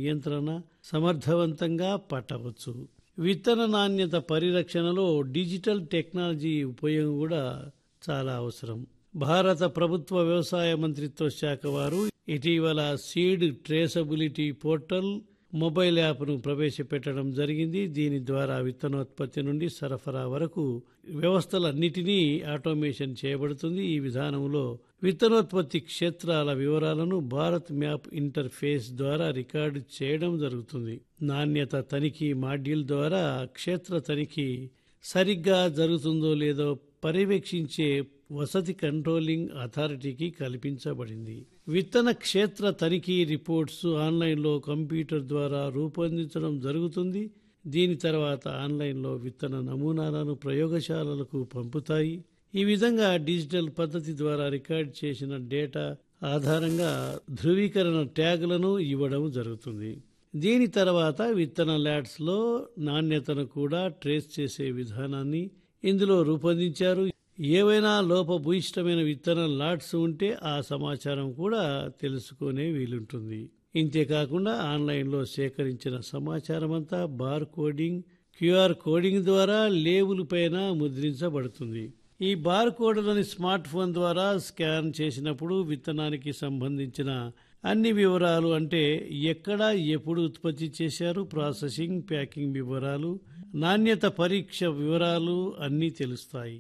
నియంత్రణ సమర్థవంతంగా పట్టవచ్చు విత్తన నాణ్యత పరిరక్షణలో డిజిటల్ టెక్నాలజీ ఉపయోగం కూడా చాలా అవసరం భారత ప్రభుత్వ వ్యవసాయ మంత్రిత్వ శాఖ వారు ఇటీవల సీడ్ ట్రేసబిలిటీ పోర్టల్ మొబైల్ యాప్ను ప్రవేశపెట్టడం జరిగింది దీని ద్వారా విత్తనోత్పత్తి నుండి సరఫరా వరకు వ్యవస్థలన్నిటినీ ఆటోమేషన్ చేయబడుతుంది ఈ విధానంలో విత్తనోత్పత్తి క్షేత్రాల వివరాలను భారత్ మ్యాప్ ఇంటర్ఫేస్ ద్వారా రికార్డు చేయడం జరుగుతుంది నాణ్యత తనిఖీ మాడ్యూల్ ద్వారా క్షేత్ర తనిఖీ సరిగ్గా జరుగుతుందో లేదో పర్యవేక్షించే వసతి కంట్రోలింగ్ అథారిటీకి కల్పించబడింది విత్తన క్షేత్ర తనిఖీ రిపోర్ట్స్ ఆన్లైన్లో కంప్యూటర్ ద్వారా రూపొందించడం జరుగుతుంది దీని తర్వాత ఆన్లైన్లో విత్తన నమూనాలను ప్రయోగశాలలకు పంపుతాయి ఈ విధంగా డిజిటల్ పద్ధతి ద్వారా రికార్డ్ చేసిన డేటా ఆధారంగా ధృవీకరణ ట్యాగులను ఇవ్వడం జరుగుతుంది దీని తర్వాత విత్తన ల్యాడ్స్లో నాణ్యతను కూడా ట్రేస్ చేసే విధానాన్ని ఇందులో రూపొందించారు ఏవైనా లోపభూయిష్టమైన విత్తన లాట్స్ ఉంటే ఆ సమాచారం కూడా తెలుసుకునే వీలుంటుంది ఇంతేకాకుండా ఆన్లైన్లో సేకరించిన సమాచారం అంతా బార్ కోడింగ్ క్యూఆర్ కోడింగ్ ద్వారా లేబుల్ పైన ముద్రించబడుతుంది ఈ బార్ కోడ్లని స్మార్ట్ ఫోన్ ద్వారా స్కాన్ చేసినప్పుడు విత్తనానికి సంబంధించిన అన్ని వివరాలు అంటే ఎక్కడ ఎప్పుడు ఉత్పత్తి చేశారు ప్రాసెసింగ్ ప్యాకింగ్ వివరాలు నాణ్యత పరీక్ష వివరాలు అన్నీ తెలుస్తాయి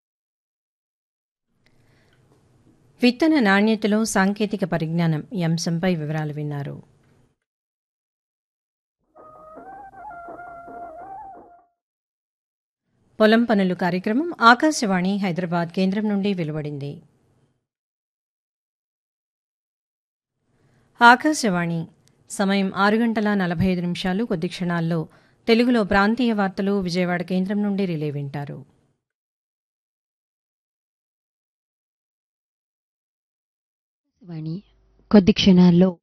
విత్తన నాణ్యతలో సాంకేతిక పరిజ్ఞానం ఈ అంశంపై వివరాలు విన్నారు పొలం పనులు కార్యక్రమం ఆకాశవాణి హైదరాబాద్ కేంద్రం నుండి వెలువడింది ఆకాశవాణి సమయం ఆరు గంటల నలభై ఐదు నిమిషాలు కొద్ది క్షణాల్లో తెలుగులో ప్రాంతీయ వార్తలు విజయవాడ కేంద్రం నుండి రిలే వింటారు వాణి కొద్ది క్షణాల్లో